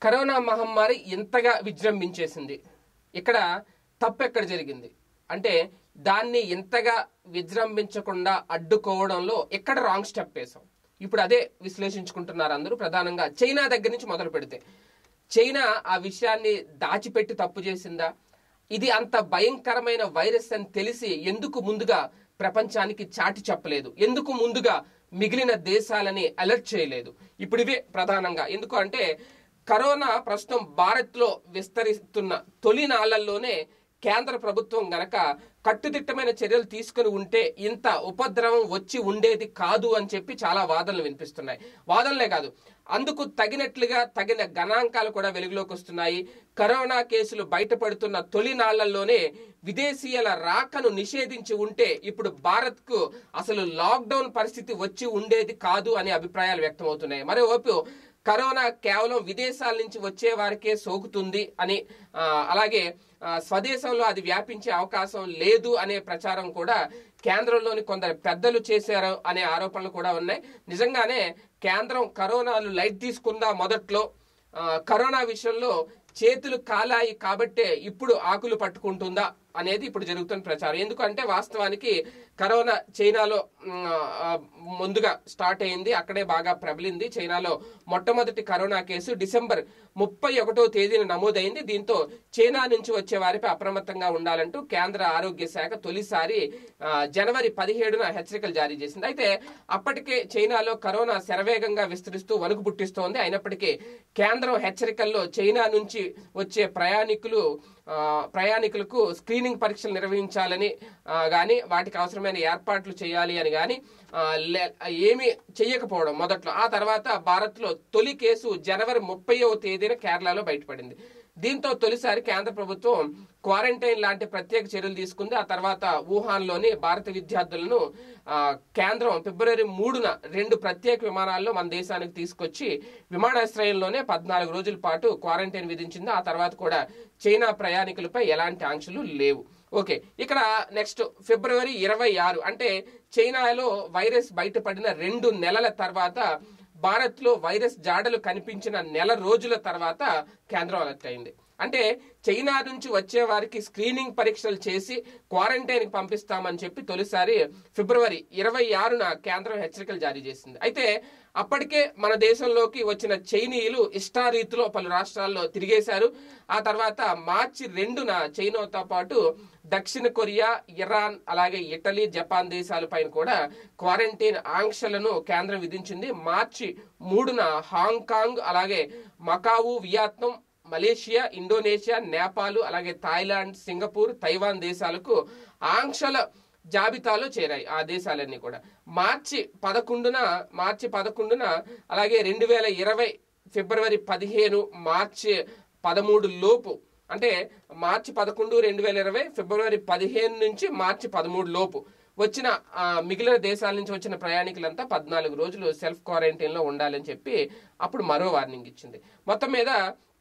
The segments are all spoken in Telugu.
కరోనా మహమ్మారి ఇంతగా విజృంభించేసింది ఇక్కడ తప్పు ఎక్కడ జరిగింది అంటే దాన్ని ఇంతగా విజృంభించకుండా అడ్డుకోవడంలో ఎక్కడ రాంగ్ స్టెప్ వేసాం ఇప్పుడు అదే విశ్లేషించుకుంటున్నారు అందరూ ప్రధానంగా చైనా దగ్గర నుంచి మొదలు పెడితే చైనా ఆ విషయాన్ని దాచిపెట్టి తప్పు చేసిందా ఇది అంత భయంకరమైన వైరస్ అని తెలిసి ఎందుకు ముందుగా ప్రపంచానికి చాటి చెప్పలేదు ఎందుకు ముందుగా మిగిలిన దేశాలని అలర్ట్ చేయలేదు ఇప్పుడు ఇవే ప్రధానంగా ఎందుకు అంటే కరోనా ప్రస్తుతం భారత్ లో విస్తరిస్తున్న తొలి నాళ్లలోనే కేంద్ర ప్రభుత్వం గనక కట్టుదిట్టమైన చర్యలు తీసుకుని ఉంటే ఇంత ఉపద్రవం వచ్చి ఉండేది కాదు అని చెప్పి చాలా వాదనలు వినిపిస్తున్నాయి వాదనలే కాదు అందుకు తగినట్లుగా తగిన గణాంకాలు కూడా వెలుగులోకి వస్తున్నాయి కరోనా కేసులు బయటపడుతున్న తొలి నాళ్లలోనే విదేశీయుల రాకను నిషేధించి ఉంటే ఇప్పుడు భారత్ కు అసలు లాక్డౌన్ పరిస్థితి వచ్చి ఉండేది కాదు అనే అభిప్రాయాలు వ్యక్తమవుతున్నాయి మరోవైపు కరోనా కేవలం విదేశాల నుంచి వచ్చే వారికే సోకుతుంది అని ఆ, అలాగే ఆ, స్వదేశంలో అది వ్యాపించే అవకాశం లేదు అనే ప్రచారం కూడా కేంద్రంలోని కొందరు పెద్దలు చేశారు అనే ఆరోపణలు కూడా ఉన్నాయి నిజంగానే కేంద్రం కరోనాలు లైట్ తీసుకుందా మొదట్లో ఆ, కరోనా విషయంలో చేతులు కాలాయి కాబట్టే ఇప్పుడు ఆకులు పట్టుకుంటుందా అనేది ఇప్పుడు జరుగుతున్న ప్రచారం ఎందుకంటే వాస్తవానికి కరోనా చైనాలో మ్, ఆ, ముందుగా స్టార్ట్ అయింది అక్కడే బాగా ప్రబలింది చైనాలో మొట్టమొదటి కరోనా కేసు డిసెంబర్ ముప్పై ఒకటో తేదీన నమోదైంది దీంతో చైనా నుంచి వచ్చే వారిపై అప్రమత్తంగా ఉండాలంటూ కేంద్ర ఆరోగ్య శాఖ తొలిసారి ఆ, జనవరి పదిహేడున హెచ్చరికలు జారీ చేసింది అయితే అప్పటికే చైనాలో కరోనా శరవేగంగా విస్తరిస్తూ వణుకు పుట్టిస్తోంది అయినప్పటికీ కేంద్రం హెచ్చరికల్లో చైనా నుంచి వచ్చే ప్రయాణికులు ఆ, ప్రయాణికులకు స్క్రీనింగ్ పరీక్షలు నిర్వహించాలని గాని వాటికి అవసరమైన ఏర్పాట్లు చేయాలి అని గాని ఆ, లే- ఏమీ చెయ్యకపోవడం మొదట్లో ఆ తర్వాత భారత్ లో తొలి కేసు జనవరి ముప్పైవ తేదీన కేరళలో బయటపడింది దీంతో తొలిసారి కేంద్ర ప్రభుత్వం క్వారంటైన్ లాంటి ప్రత్యేక చర్యలు తీసుకుంది ఆ తర్వాత వుహాన్లోని భారత విద్యార్థులను ఆ, కేంద్రం ఫిబ్రవరి మూడున రెండు ప్రత్యేక విమానాల్లో మన దేశానికి తీసుకొచ్చి విమానాశ్రయంలోనే పద్నాలుగు రోజుల పాటు క్వారంటైన్ విధించింది ఆ తర్వాత కూడా చైనా ప్రయాణికులపై ఎలాంటి ఆంక్షలు లేవు ఓకే ఇక్కడ నెక్స్ట్ ఫిబ్రవరి ఇరవై ఆరు అంటే చైనాలో వైరస్ బయటపడిన రెండు నెలల తర్వాత భారత్ లో వైరస్ జాడలు కనిపించిన నెల రోజుల తర్వాత కేంద్రం అలర్ట్ అయింది అంటే చైనా నుంచి వచ్చే వారికి స్క్రీనింగ్ పరీక్షలు చేసి క్వారంటైన్ కి పంపిస్తామని చెప్పి తొలిసారి ఫిబ్రవరి ఇరవై ఆరున కేంద్రం హెచ్చరికలు జారీ చేసింది అయితే అప్పటికే మన దేశంలోకి వచ్చిన చైనీయులు ఇష్టారీతిలో పలు రాష్ట్రాల్లో తిరిగేశారు ఆ తర్వాత మార్చి రెండున చైనాతో పాటు దక్షిణ కొరియా ఇరాన్ అలాగే ఇటలీ జపాన్ దేశాలపైన కూడా క్వారంటైన్ ఆంక్షలను కేంద్రం విధించింది మార్చి మూడున హాంకాంగ్ అలాగే Macau Vietnam Malaysia Indonesia Nepal అలాగే థాయిలాండ్ సింగపూర్ తైవాన్ దేశాలకు ఆంక్షల జాబితాలో చేరాయి ఆ దేశాలన్నీ కూడా మార్చి పదకొండున మార్చి పదకొండున అలాగే రెండు వేల ఇరవై ఫిబ్రవరి పదిహేను మార్చి పదమూడు లోపు అంటే మార్చి పదకొండు రెండు వేల ఇరవై ఫిబ్రవరి పదిహేను నుంచి మార్చి పదమూడు లోపు వచ్చిన ఆ, మిగిలిన దేశాల నుంచి వచ్చిన ప్రయాణికులంతా పద్నాలుగు రోజులు సెల్ఫ్ క్వారంటైన్ లో ఉండాలని చెప్పి అప్పుడు మరో వార్నింగ్ ఇచ్చింది మొత్తం మీద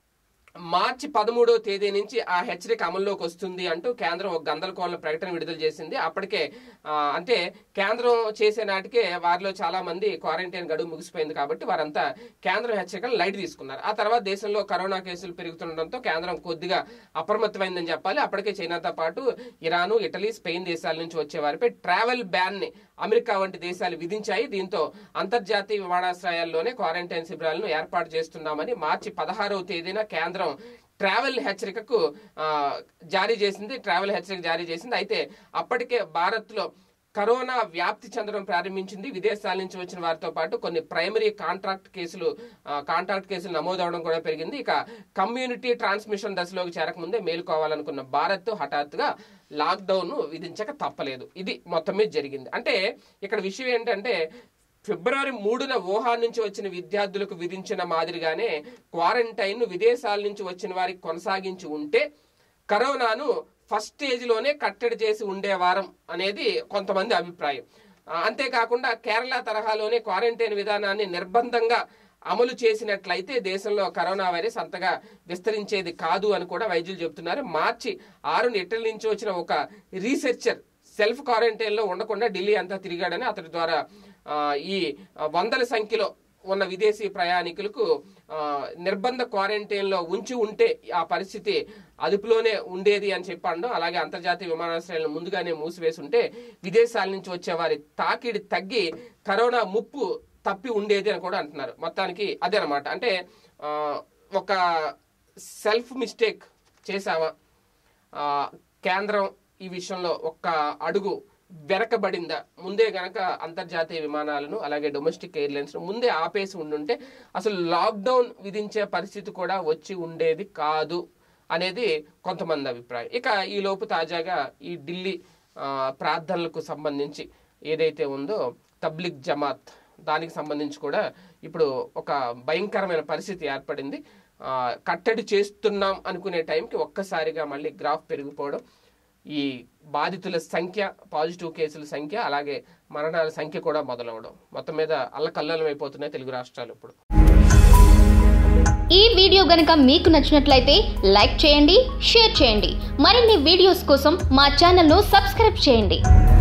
మార్చి పదమూడో తేదీ నుంచి ఆ హెచ్చరిక అమల్లోకి వస్తుంది అంటూ కేంద్రం ఒక గందరగోళ ప్రకటన విడుదల చేసింది అప్పటికే ఆ, అంటే కేంద్రం చేసే నాటికే వారిలో చాలా మంది క్వారంటైన్ గడువు ముగిసిపోయింది కాబట్టి వారంతా కేంద్రం హెచ్చరికలు లైట్ తీసుకున్నారు ఆ తర్వాత దేశంలో కరోనా కేసులు పెరుగుతుండటంతో కేంద్రం కొద్దిగా అప్రమత్తమైందని చెప్పాలి అప్పటికే చైనాతో పాటు ఇరాను ఇటలీ స్పెయిన్ దేశాల నుంచి వచ్చే వారిపై ట్రావెల్ బ్యాన్ ని అమెరికా వంటి దేశాలు విధించాయి దీంతో అంతర్జాతీయ విమానాశ్రయాల్లోనే క్వారంటైన్ శిబిరాలను ఏర్పాటు చేస్తున్నామని మార్చి పదహారవ తేదీన కేంద్రం ట్రావెల్ హెచ్చరికకు ఆ, జారీ చేసింది ట్రావెల్ హెచ్చరిక జారీ చేసింది అయితే అప్పటికే భారత్ లో కరోనా వ్యాప్తి చెందడం ప్రారంభించింది విదేశాల నుంచి వచ్చిన వారితో పాటు కొన్ని ప్రైమరీ కాంట్రాక్ట్ కేసులు ఆ, కాంట్రాక్ట్ కేసులు నమోదవడం కూడా పెరిగింది ఇక కమ్యూనిటీ ట్రాన్స్మిషన్ దశలోకి చేరకముందే మేలుకోవాలనుకున్న భారత్ హఠాత్తుగా లాక్డౌన్ విధించక తప్పలేదు ఇది మొత్తం మీద జరిగింది అంటే ఇక్కడ విషయం ఏంటంటే ఫిబ్రవరి మూడున వుహాన్ నుంచి వచ్చిన విద్యార్థులకు విధించిన మాదిరిగానే క్వారంటైన్ విదేశాల నుంచి వచ్చిన వారికి కొనసాగించి ఉంటే కరోనాను ఫస్ట్ స్టేజ్ లోనే కట్టడి చేసి ఉండేవారం అనేది కొంతమంది అభిప్రాయం ఆ, అంతేకాకుండా కేరళ తరహాలోనే క్వారంటైన్ విధానాన్ని నిర్బంధంగా అమలు చేసినట్లయితే దేశంలో కరోనా వైరస్ అంతగా విస్తరించేది కాదు అని కూడా వైద్యులు చెబుతున్నారు మార్చి ఆరున ఇటలీ నుంచి వచ్చిన ఒక రీసెర్చర్ సెల్ఫ్ క్వారంటైన్ లో ఉండకుండా ఢిల్లీ అంతా తిరిగాడని అతడి ద్వారా ఆ, ఈ వందల సంఖ్యలో ఉన్న విదేశీ ప్రయాణికులకు ఆ, నిర్బంధ క్వారంటైన్ లో ఉంచి ఉంటే ఆ పరిస్థితి అదుపులోనే ఉండేది అని చెప్పండు అలాగే అంతర్జాతీయ విమానాశ్రయాలను ముందుగానే మూసివేసి ఉంటే విదేశాల నుంచి వచ్చే వారి తాకిడి తగ్గి కరోనా ముప్పు తప్పి ఉండేది అని కూడా అంటున్నారు మొత్తానికి అదే అనమాట అంటే ఆ, ఒక సెల్ఫ్ మిస్టేక్ చేసావా ఆ, కేంద్రం ఈ విషయంలో ఒక్క అడుగు వెనకబడిందా ముందే గనక అంతర్జాతీయ విమానాలను అలాగే డొమెస్టిక్ ఎయిర్లైన్స్ ముందే ఆపేసి ఉండుంటే అసలు లాక్డౌన్ విధించే పరిస్థితి కూడా వచ్చి ఉండేది కాదు అనేది కొంతమంది అభిప్రాయం ఇక ఈ లోపు తాజాగా ఈ ఢిల్లీ ఆ, ప్రార్థనలకు సంబంధించి ఏదైతే ఉందో తబ్లిక్ జమాత్ దానికి సంబంధించి కూడా ఇప్పుడు ఒక భయంకరమైన పరిస్థితి ఏర్పడింది ఆ, కట్టడి చేస్తున్నాం అనుకునే టైంకి ఒక్కసారిగా మళ్ళీ గ్రాఫ్ పెరిగిపోవడం ఈ బాధితుల సంఖ్య పాజిటివ్ కేసుల సంఖ్య అలాగే మరణాల సంఖ్య కూడా మొదలవడం మొత్తం మీద అల్లకల్లోలం అయిపోతున్నాయి తెలుగు రాష్ట్రాలు ఇప్పుడు ఈ వీడియో గనుక మీకు నచ్చినట్లయితే లైక్ చేయండి షేర్ చేయండి మరిన్ని వీడియోస్ కోసం మా ఛానల్ను సబ్స్క్రైబ్ చేయండి